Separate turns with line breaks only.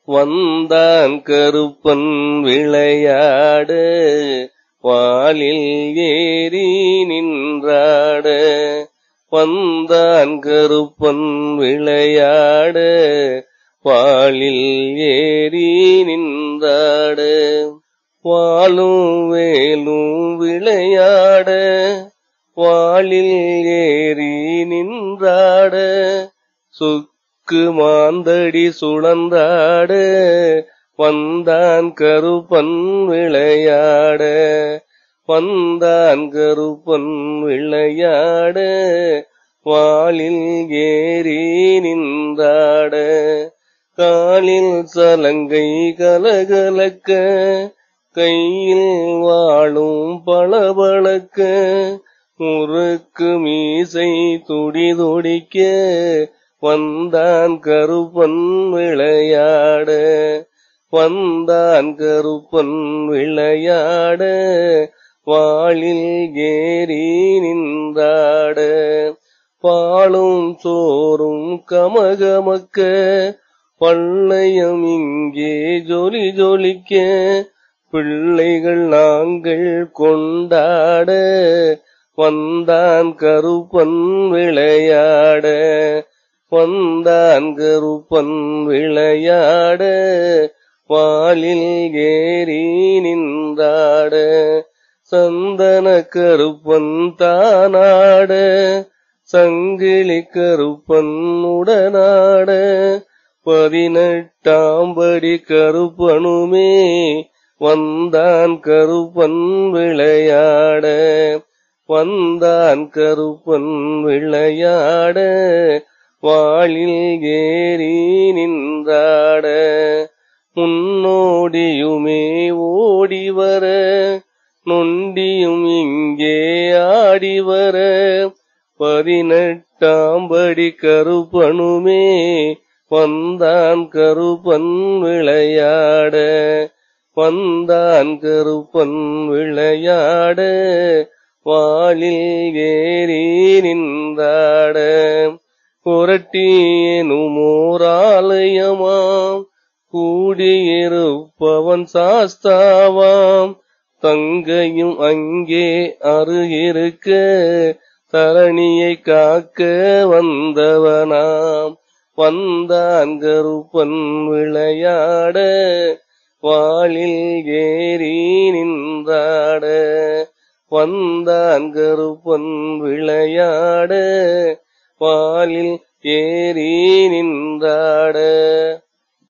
வந்தான் கருப்பன் விளையாட வாளில் ஏறி நின்றாட வந்தான் கருப்பன் விளையாட வாளில் ஏறி நின்றாட வாளும் வேலும் விளையாட வாளில் ஏறி நின்றாட சுக்கு மாந்தடி சுழந்தாட வந்தான் கருப்பன் விளையாட வந்தான் கருப்பன் விளையாட வாளில் ஏறி நின்றாட காலில் சலங்கை கலகலக்க கையில் வாழும் பளபளக்க முறுக்கு மீசை துடி துடிக்க வந்தான் கருப்பன் விளையாட வந்தான் கருப்பன் விளையாட வாளில் ஏறி நின்றாட பாலும் சோறும் கமகமக்க பள்ளையம் இங்கே ஜொலி ஜொலிக்க பிள்ளைகள் நாங்கள் கொண்டாட வந்தான் கருப்பன் விளையாட வந்தான் கருப்பன் விளையாட வாளில் ஏறி நின்றாட சந்தன கருப்பன் தானாட சங்கிலி கருப்பன் உடனாட பதினெட்டாம் படி கருப்பனுமே வந்தான் கருப்பன் விளையாட வந்தான் கருப்பன் விளையாட வாளில் ஏறி நின்றாட முன்னோடியுமே ஓடி வர நொண்டியும் இங்கே ஆடி வர பதினெட்டாம் படி கருப்பனுமே வந்தான் கருப்பன் விளையாட வந்தான் கருப்பன் விளையாட வாளில் ஏறி நின்றாட புரட்டியனுமோராலயமாம் கூடியிருப்பவன் சாஸ்தாவாம் தங்கையும் அங்கே அருகிருக்க தரணியை காக்க வந்தவனாம் வந்தான் கருப்பன் விளையாட வாளில் ஏறி நின்றாட வந்தான் கருப்பன் விளையாட வாளில் ஏறி நின்றாட